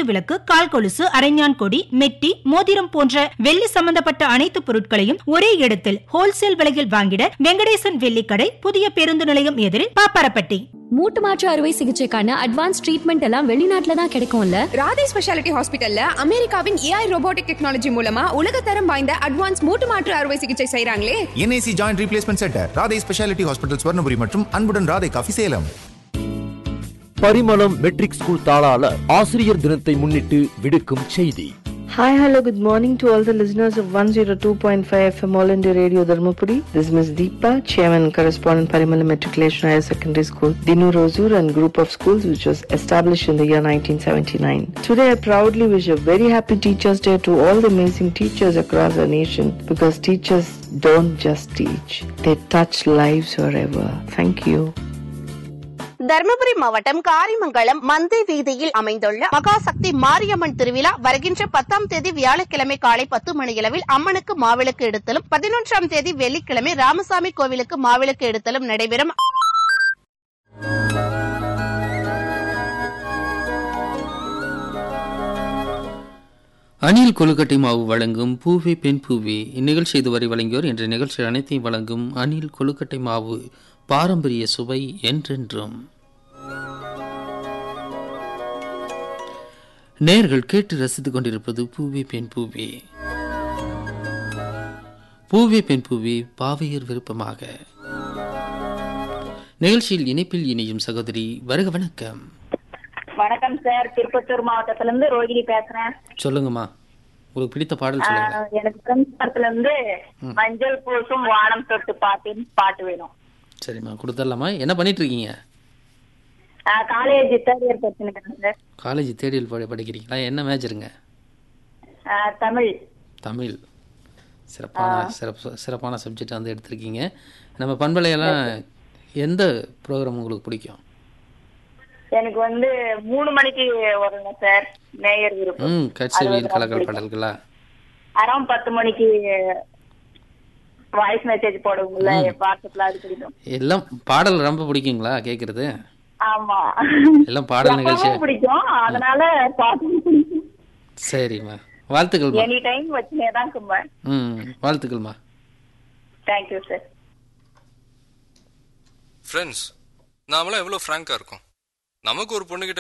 குத்து விளக்கு கால் கொலுசு அரைஞான் கொடி மெட்டி மோதிரம் போன்ற வெள்ளி சம்பந்தப்பட்ட அனைத்து பொருட்களையும் ஒரே இடத்தில் ஹோல்சேல் விலையில் வாங்கிட வெங்கடேசன் வெள்ளிக்கடை புதிய பேருந்து நிலையம் எதிரில் பாப்பாரப்பட்டி மூட்டு மாற்று அறுவை சிகிச்சைக்கான அட்வான்ஸ் ட்ரீட்மெண்ட் எல்லாம் வெளிநாட்டுல தான் கிடைக்கும்ல ராதே ஸ்பெஷாலிட்டி ஹாஸ்பிட்டல்ல அமெரிக்காவின் ஏஐ ரோபோட்டிக் டெக்னாலஜி மூலமா உலகத்தரம் வாய்ந்த அட்வான்ஸ் மூட்டு மாற்று அறுவை சிகிச்சை செய்றாங்களே NIC joint replacement centre Radhai specialty hospital Swarnapuri மற்றும் அன்புடன் Radhai coffee Salem Parimalam matric school தாளாளர் ஆசிரியர் தினத்தை முன்னிட்டு விடுக்கும் செய்தி Hi, hello, good morning to all the listeners of 102.5 FM All India Radio Dharmapuri. This is Ms. Deepa, Chairman and Correspondent Parimala Matriculation Higher Secondary School, Dinu Rozur and group of schools which was established in the year 1979. Today I proudly wish a very happy Teachers Day to all the amazing teachers across our nation because teachers don't just teach, they touch lives forever. Thank you. Dharmapuri மாவட்டம் காரிமங்கலம் மந்தை வீதியில் அமைந்துள்ள மகாசக்தி மாரியம்மன் திருவிழா வருகின்ற பத்தாம் தேதி வியாழக்கிழமை காலை பத்து மணியளவில் அம்மனுக்கு மாவிளக்கு எடுத்தலும் பதினொன்றாம் தேதி வெள்ளிக்கிழமை ராமசாமி கோவிலுக்கு மாவிளக்கு எடுத்தலும் நடைபெறும் அணில் கொழுக்கட்டை மாவு வழங்கும் பூவே பெண் பூவே இந்நிகழ்ச்சி இதுவரை வழங்கியோர் என்ற நிகழ்ச்சி அனைத்தையும் வழங்கும் அணில் கொழுக்கட்டை மாவு பாரம்பரிய சுவை என்றென்றும் நேர்கள் கேட்டு ரசித்துக் கொண்டிருப்பது பூவே பெண் பூவே பூவே பெண் பூவே பாவையர் விருப்பமாக நிகழ்ச்சியில் இணைப்பில் இணையும் சகோதரி வருக வணக்கம் வணக்கம் சார் திருப்பத்தூர் மாவட்டத்துல இருந்து ரோகிணி பேசுறேன் சொல்லுங்கம்மா உங்களுக்கு பிடித்த பாடல் சொல்லுங்க ஆஹ் எனக்கு ஃப்ரெண்ட்ஸ் படத்துல இருந்து மஞ்சள் பூசும் வானம் தொட்டு பாட்டின்னு பாட்டு வேணும் சரிம்மா கொடுத்துடலாமா என்ன பண்ணிட்டு இருக்கீங்க காலேஜ் தேர்ட் இயர் படிச்சுருக்கேன் சார் காலேஜ் தேடியல் படி படிக்கிறீங்களா என்ன மேஜருங்க ஆஹ் தமிழ் தமிழ் சிறப்பான சிறப்பு சிறப்பான சப்ஜெக்ட் வந்து எடுத்திருக்கீங்க நம்ம பண்பலையெல்லாம் எந்த ப்ரோக்ராம் உங்களுக்கு பிடிக்கும் எனக்கு வந்து மூணு மணிக்கு வருங்க சார் மேயர் விருப்பம் ம் கட்சவியல் கலக்கல் பாடல்களா அரௌண்ட் பத்து மணிக்கு வாய்ஸ் மெசேஜ் போடுவோம்ல வாட்ஸ்அப்ல அது பிடிக்கும் எல்லாம் பாடல் ரொம்ப பிடிக்குங்களா கேட்குறது ஆமா எல்லாம் பாடல் நிகழ்ச்சி எப்பவும் பிடிக்கும் அதனால பாட்டு பிடிக்கும் சரிம்மா வாழ்த்துக்கள்மா எனி டைம் வச்சுனே தான் கும்பேன் ம் வாழ்த்துக்கள்மா தேங்க்யூ சார் ஃப்ரெண்ட்ஸ் நாமெல்லாம் எவ்வளோ ஃப்ராங்காக இருக்கோம் நமக்கு ஒரு பொண்ணுகிட்ட